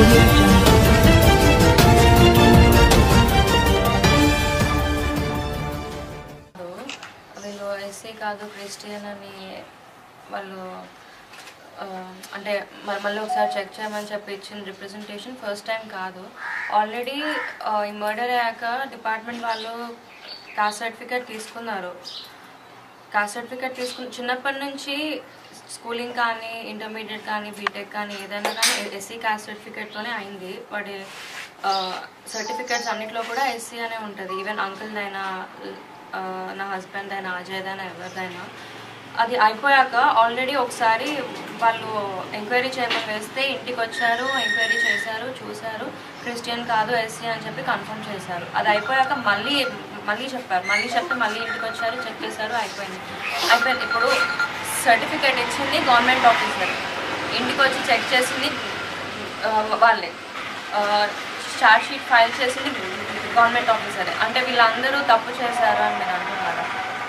audio jungle. వీళ్ళు SC కాదు Christian అని వాళ్ళు ఆ, అంటే మరి మళ్ళీ ఒకసారి చెక్ చేయమని చెప్పి ఇచ్చిన రిప్రజెంటేషన్ ఫస్ట్ టైం కాదు ఆల్రెడీ ఈ మర్డర్ అయ్యాక డిపార్ట్మెంట్ వాళ్ళు కాస్ట్ సర్టిఫికేట్ తీసుకున్నారు కాస్ట్ సర్టిఫికేట్ తీసుకుని చిన్నప్పటి నుంచి స్కూలింగ్ కానీ ఇంటర్మీడియట్ కానీ బీటెక్ కానీ ఏదైనా కానీ ఎస్సీ కాస్ట్ సర్టిఫికేట్తోనే అయింది వాటి సర్టిఫికేట్స్ అన్నిట్లో కూడా ఎస్సీ అనే ఉంటుంది ఈవెన్ అంకుల్దైనా ఆ, నా హస్బెండ్ అయినా అజయ్దైనా ఎవరిదైనా అది అయిపోయాక ఆల్రెడీ ఒకసారి వాళ్ళు ఎంక్వైరీ చేయమని వేస్తే ఇంటికి వచ్చారు ఎంక్వైరీ చేశారు చూశారు క్రిస్టియన్ కాదు ఎస్సీ అని చెప్పి కన్ఫర్మ్ చేశారు అది అయిపోయాక మళ్ళీ మళ్ళీ చెప్పారు మళ్ళీ చెప్తే మళ్ళీ ఇంటికి వచ్చారు చెక్ చేశారు అయిపోయింది అయిపోయింది ఇప్పుడు సర్టిఫికేట్ ఇచ్చింది గవర్నమెంట్ ఆఫీసర్ ఇంటికి వచ్చి చెక్ చేసింది ఆ, వాళ్ళే చార్జ్ షీట్ ఫైల్ చేసింది గవర్నమెంట్ ఆఫీసరే అంటే వీళ్ళందరూ తప్పు చేశారు అని మీరు అంటున్నారా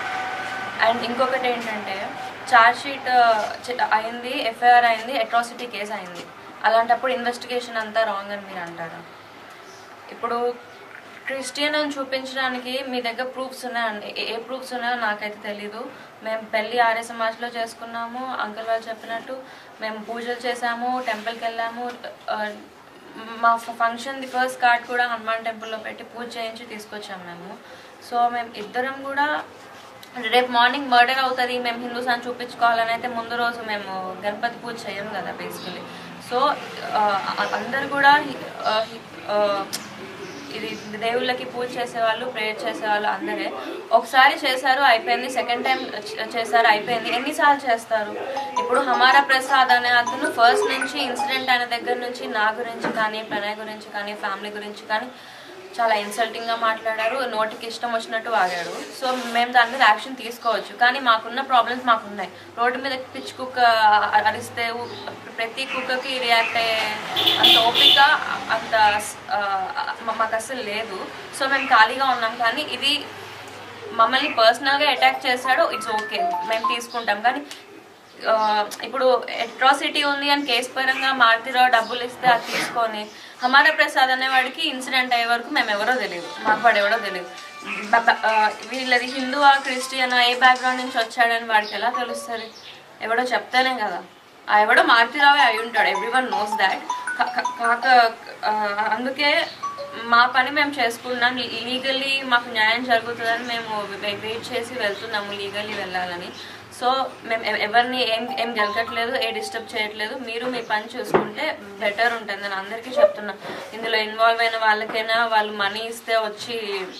అండ్ ఇంకొకటి ఏంటంటే ఛార్జ్ షీట్ అయింది ఎఫ్ఐఆర్ అయింది అట్రాసిటీ కేసు అయింది అలాంటప్పుడు ఇన్వెస్టిగేషన్ అంతా రాంగ్ అని మీరు అంటారా ఇప్పుడు క్రిస్టియన్ అని చూపించడానికి మీ దగ్గర ప్రూఫ్స్ ఉన్నాయండి ఏ- ఏ ప్రూఫ్స్ ఉన్నాయో నాకైతే తెలీదు మేము పెళ్ళి ఆర్య సమాజ్లో చేసుకున్నాము అంకుల్ వాళ్ళు చెప్పినట్టు మేము పూజలు చేసాము టెంపుల్కి వెళ్ళాము ఆ, మా ఫంక్షన్ ది ఫస్ట్ కార్డ్ కూడా హనుమాన్ టెంపుల్లో పెట్టి పూజ చేయించి తీసుకొచ్చాము మేము సో మేము ఇద్దరం కూడా రేపు మార్నింగ్ మర్డర్ అవుతుంది మేము హిందూస్ అని చూపించుకోవాలని అయితే ముందు రోజు మేము గణపతి పూజ చేయం కదా బేసికలీ సో అందరు కూడా ఆ, ఆ, ఇది దేవుళ్ళకి పూజ చేసేవాళ్ళు ప్రేయర్ చేసేవాళ్ళు అందరే ఒకసారి చేశారు అయిపోయింది సెకండ్ టైం చేశారు అయిపోయింది ఎన్నిసార్లు చేస్తారు ఇప్పుడు హమారా ప్రసాద్ అనే అతను ఫస్ట్ నుంచి ఇన్సిడెంట్ అయిన దగ్గర నుంచి నా గురించి కానీ ప్రణయ్ గురించి కానీ ఫ్యామిలీ గురించి కానీ చాలా ఇన్సల్టింగ్ గా మాట్లాడారు నోటికి ఇష్టం వచ్చినట్టు వాగాడు సో మేము దాని మీద యాక్షన్ తీసుకోవచ్చు కానీ మాకున్న ప్రాబ్లమ్స్ మాకున్నాయి రోడ్డు మీద పిచ్చి కుక్క అ- అరిస్తే ఊ- ప్రతి కుక్కకి రియాక్ట్ అయ్యే అంత ఓపిక అంత ఆ, మా- మాకు అసలు లేదు సో మేము ఖాళీగా ఉన్నాం కానీ ఇది మమ్మల్ని పర్సనల్గా అటాక్ చేశాడు ఇట్స్ ఓకే మేము తీసుకుంటాం కానీ ఆ, ఇప్పుడు అట్రాసిటీ ఉంది అని కేసు పరంగా మారుతిరావు డబ్బులు ఇస్తే అది తీసుకొని హమారా ప్రసాద్ అనేవాడికి ఇన్సిడెంట్ అయ్యే వరకు మేము ఎవరో తెలియదు మాకు వాడు ఎవరో తెలియదు బ- బ- ఆ, వీళ్ళది హిందువా క్రిస్టియనా ఏ బ్యాక్గ్రౌండ్ నుంచి వచ్చాడని వాడికి ఎలా తెలుస్తుంది ఎవడో చెప్తేనే కదా ఆ ఎవడో మారుతిరావే అయి ఉంటాడు ఎవ్రీ వన్ నోస్ దాట్ కాక ఆ, అందుకే మా పని మేము చేసుకున్నాం లీగల్లీ మాకు న్యాయం జరుగుతుందని మేము వెయిట్ చేసి వెళ్తున్నాము లీగల్లీ వెళ్ళాలని సో మేము ఎవ- ఎవరిని ఏం ఏం గెలకట్లేదు ఏ డిస్టర్బ్ చేయట్లేదు మీరు మీ పని చూసుకుంటే బెటర్ ఉంటుంది నేను అందరికీ చెప్తున్నా ఇందులో ఇన్వాల్వ్ అయిన వాళ్ళకైనా వాళ్ళు మనీ ఇస్తే వచ్చి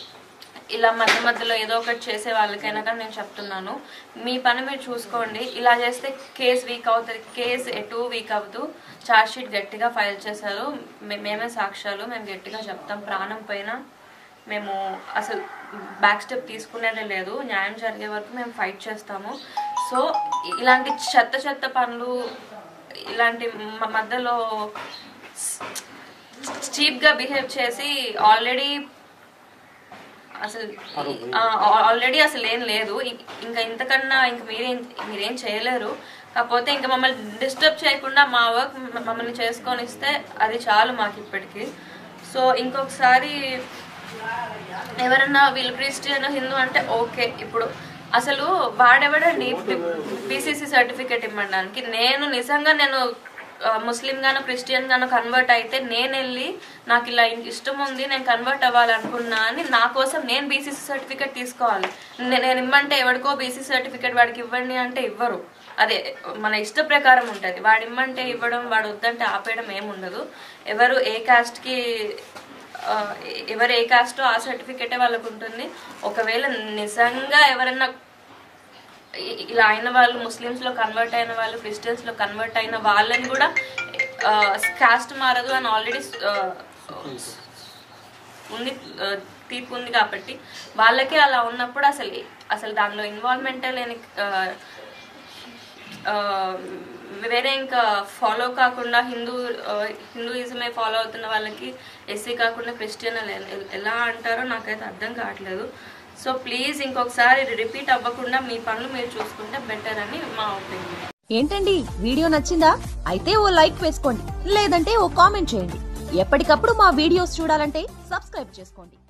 ఇలా మధ్య మధ్యలో ఏదో ఒకటి చేసే వాళ్ళకైనా కానీ నేను చెప్తున్నాను మీ పని మీరు చూసుకోండి ఇలా చేస్తే కేసు వీక్ అవుతుంది కేసు ఎటు వీక్ అవ్వదు ఛార్జ్ షీట్ గట్టిగా ఫైల్ చేశారు మే- మేమే సాక్ష్యాలు మేము గట్టిగా చెప్తాం ప్రాణం పైన మేము అసలు బ్యాక్ స్టెప్ తీసుకునేదే లేదు న్యాయం జరిగే వరకు మేము ఫైట్ చేస్తాము సో ఇలాంటి చెత్త చెత్త పనులు ఇలాంటి మ- మధ్యలో చీప్గా బిహేవ్ చేసి ఆల్రెడీ అసలు ఆల్రెడీ అసలు ఏం లేదు ఇం- ఇంకా ఇంతకన్నా ఇంకా మీరేం మీరేం చేయలేరు కాకపోతే ఇంకా మమ్మల్ని డిస్టర్బ్ చేయకుండా మా వర్క్ మమ్మల్ని చేసుకొని ఇస్తే అది చాలు మాకు ఇప్పటికి సో ఇంకొకసారి ఎవరన్నా వీళ్ళు క్రిస్టియన్ హిందూ అంటే ఓకే ఇప్పుడు అసలు వాడెవడండి బీసీసీ సర్టిఫికేట్ ఇవ్వడానికి నేను నిజంగా నేను ఆ, ముస్లిం గాను క్రిస్టియన్ గాను కన్వర్ట్ అయితే నేను వెళ్ళి నాకు ఇలా ఇష్టం ఉంది నేను కన్వర్ట్ అవ్వాలనుకున్నా అని నా కోసం నేను బీసీసీ సర్టిఫికేట్ తీసుకోవాలి నే- నేను ఇమ్మంటే ఎవరికో బీసీసీ సర్టిఫికేట్ వాడికి ఇవ్వండి అంటే ఇవ్వరు అదే మన ఇష్ట ప్రకారం ఉంటుంది వాడు ఇమ్మంటే ఇవ్వడం వాడు వద్దంటే ఆపేయడం ఏమి ఉండదు ఎవరు ఏ కాస్ట్కి ఆ, ఎవరు ఏ కాస్టో ఆ సర్టిఫికేటే వాళ్ళకు ఉంటుంది ఒకవేళ నిజంగా ఎవరన్నా ఇ- ఇలా అయిన వాళ్ళు ముస్లిమ్స్ లో కన్వర్ట్ అయిన వాళ్ళు క్రిస్టియన్స్ లో కన్వర్ట్ అయిన వాళ్ళని కూడా కాస్ట్ మారదు అని ఆల్రెడీ ఉంది ఆ, తీర్పు ఉంది కాబట్టి వాళ్ళకే అలా ఉన్నప్పుడు అసలు అసలు దానిలో ఇన్వాల్వ్మెంటే లేని ఆ, ఆ, వేరే ఇంకా ఫాలో కాకుండా హిందూ ఆ, హిందూయిజమే ఫాలో అవుతున్న వాళ్ళకి ఎస్సీ కాకుండా క్రిస్టియన్ అని ఎ- ఎలా అంటారో నాకైతే అర్థం కావట్లేదు సో ప్లీజ్ ఇంకొకసారి రిపీట్ అవ్వకుండా మీ పనులు మీరు చూసుకుంటే బెటర్ అని మా ఒపీనియన్ ఏంటండి వీడియో నచ్చిందా అయితే ఓ లైక్ వేసుకోండి లేదంటే ఓ కామెంట్ చేయండి ఎప్పటికప్పుడు మా వీడియోస్ చూడాలంటే సబ్స్క్రైబ్ చేసుకోండి